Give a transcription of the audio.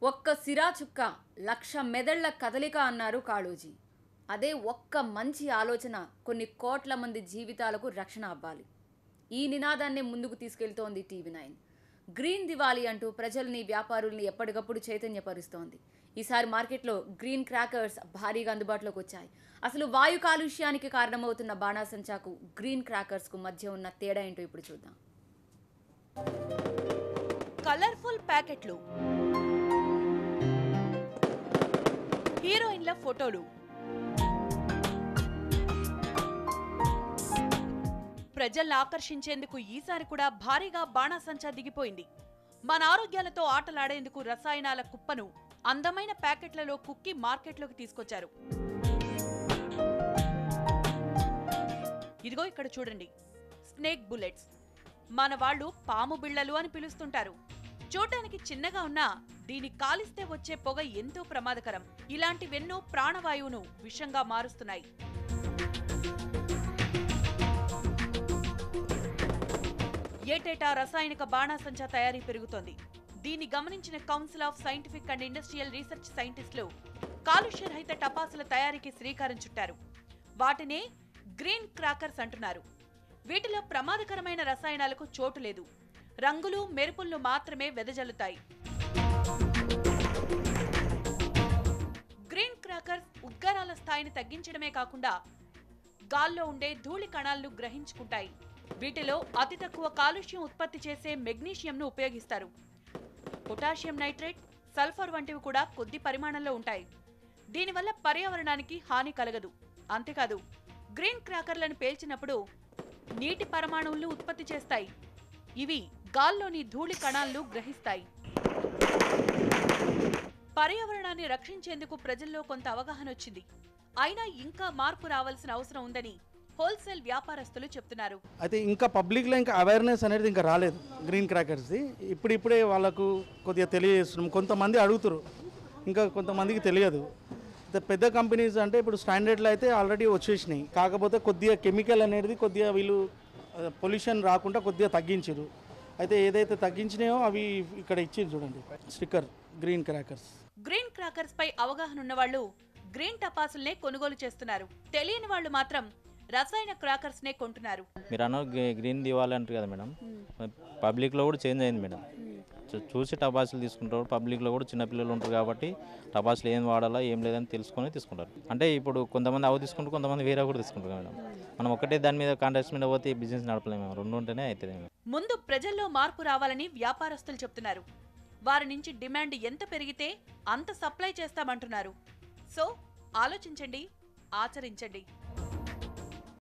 ఒక్క సిరా చుక్క లక్ష మెదళ్ల కదలిక అన్నారు కాళోజీ అదే ఒక్క మంచి ఆలోచన కొన్ని కోట్ల మంది జీవితాలకు రక్షణ అవ్వాలి ఈ నినాదాన్ని ముందుకు తీసుకెళ్తోంది టీవీ నైన్ గ్రీన్ దివాళీ అంటూ ప్రజల్ని వ్యాపారుల్ని ఎప్పటికప్పుడు చైతన్యపరుస్తోంది ఈసారి మార్కెట్లో గ్రీన్ క్రాకర్స్ భారీగా అందుబాటులోకి వచ్చాయి అసలు వాయు కాలుష్యానికి కారణమవుతున్న బాణాసంచాకు గ్రీన్ క్రాకర్స్కు మధ్య ఉన్న తేడా ఏంటో ఇప్పుడు చూద్దాం కలర్ఫుల్ ప్యాకెట్లు హీరోయిన్ల ఫోటోలు ప్రజల్ని ఆకర్షించేందుకు ఈసారి కూడా భారీగా బాణాసంచా దిగిపోయింది మన ఆరోగ్యాలతో ఆటలాడేందుకు రసాయనాల కుప్పను అందమైన ప్యాకెట్లలో కుక్కి మార్కెట్లోకి తీసుకొచ్చారు ఇదిగో ఇక్కడ చూడండి స్నేక్ బుల్లెట్స్ మన వాళ్ళు పాము బిళ్ళలు అని పిలుస్తుంటారు చూడటానికి చిన్నగా ఉన్నా దీని కాలిస్తే వచ్చే పొగ ఎంతో ప్రమాదకరం ఇలాంటివెన్నో ప్రాణవాయువును విషంగా మారుస్తున్నాయి ఏటేటా రసాయనిక బాణాసంచా తయారీ పెరుగుతోంది దీన్ని గమనించిన council of scientific and industrial research సైంటిస్టులు కాలుష్య రహిత టపాసుల తయారీకి శ్రీకారం చుట్టారు వాటినే గ్రీన్ క్రాకర్స్ అంటున్నారు వీటిలో ప్రమాదకరమైన రసాయనాలకు చోటు లేదు రంగులు మెరుపులను మాత్రమే వెదజల్లుతాయి గ్రీన్ క్రాకర్స్ ఉద్గారాల స్థాయిని తగ్గించడమే కాకుండా గాల్లో ఉండే ధూళి కణాలను గ్రహించుకుంటాయి వీటిలో అతి తక్కువ కాలుష్యం ఉత్పత్తి చేసే మెగ్నీషియంను ఉపయోగిస్తారు పొటాషియం నైట్రేట్ సల్ఫర్ వంటివి కూడా కొద్ది పరిమాణంలో ఉంటాయి దీనివల్ల పర్యావరణానికి హాని కలగదు అంతేకాదు గ్రీన్ క్రాకర్లను పేల్చినప్పుడు నీటి పరమాణువులను ఉత్పత్తి చేస్తాయి ఇవి గాల్లోని ధూళి కణాలను గ్రహిస్తాయి పర్యావరణాన్ని రక్షించేందుకు ప్రజల్లో కొంత అవగాహన వచ్చింది అయినా ఇంకా మార్పు రావాల్సిన అవసరం ఉందని హోల్సేల్ వ్యాపారస్తులు చెప్తున్నారు అయితే ఇంకా పబ్లిక్లో ఇంకా అవేర్నెస్ అనేది ఇంకా రాలేదు గ్రీన్ క్రాకర్స్ది ఇప్పుడిప్పుడే వాళ్ళకు కొద్దిగా తెలియజేస్తున్నాం కొంతమంది అడుగుతారు ఇంకా కొంతమందికి తెలియదు అయితే పెద్ద కంపెనీస్ అంటే ఇప్పుడు స్టాండర్డ్లో అయితే ఆల్రెడీ వచ్చేసినాయి కాకపోతే కొద్దిగా కెమికల్ అనేది కొద్దిగా వీళ్ళు పొల్యూషన్ రాకుండా కొద్దిగా తగ్గించారు అయితే ఏదైతే తగ్గించినాయో అవి ఇక్కడ ఇచ్చింది చూడండి sticker green crackers green crackers పై అవగాహన ఉన్నవాళ్లు గ్రీన్ టపాసుల్నే కొనుగోలు చేస్తున్నారు తెలియని వాళ్ళు మాత్రం రసాయన క్రాకర్స్ నే కొంటున్నారు మీరు అన్న గ్రీన్ దివాలి అంటారు కదా మేడం పబ్లిక్లో కూడా చేంజ్ అయింది మేడం చూ- చూసి టపాసులు తీసుకుంటారు పబ్లిక్లో కూడా చిన్నపిల్లలు ఉంటారు కాబట్టి టపాసులు ఏం వాడాలా ఏం లేదని తెలుసుకొని తీసుకుంటారు అంటే ఇప్పుడు కొంతమంది అవి తీసుకుంటారు కొంతమంది వేరే కూడా తీసుకుంటారు మేడం మనం ఒకటే దాని మీద కాంట్రాక్ట్స్ మీద పోతే బిజినెస్ నడపలేము రెండు ఉంటేనే అవుతుంది మేడం ముందు ప్రజల్లో మార్పు రావాలని వ్యాపారస్తులు చెప్తున్నారు వారి నుంచి డిమాండ్ ఎంత పెరిగితే అంత సప్లై చేస్తామంటున్నారు సో ఆలోచించండి ఆచరించండి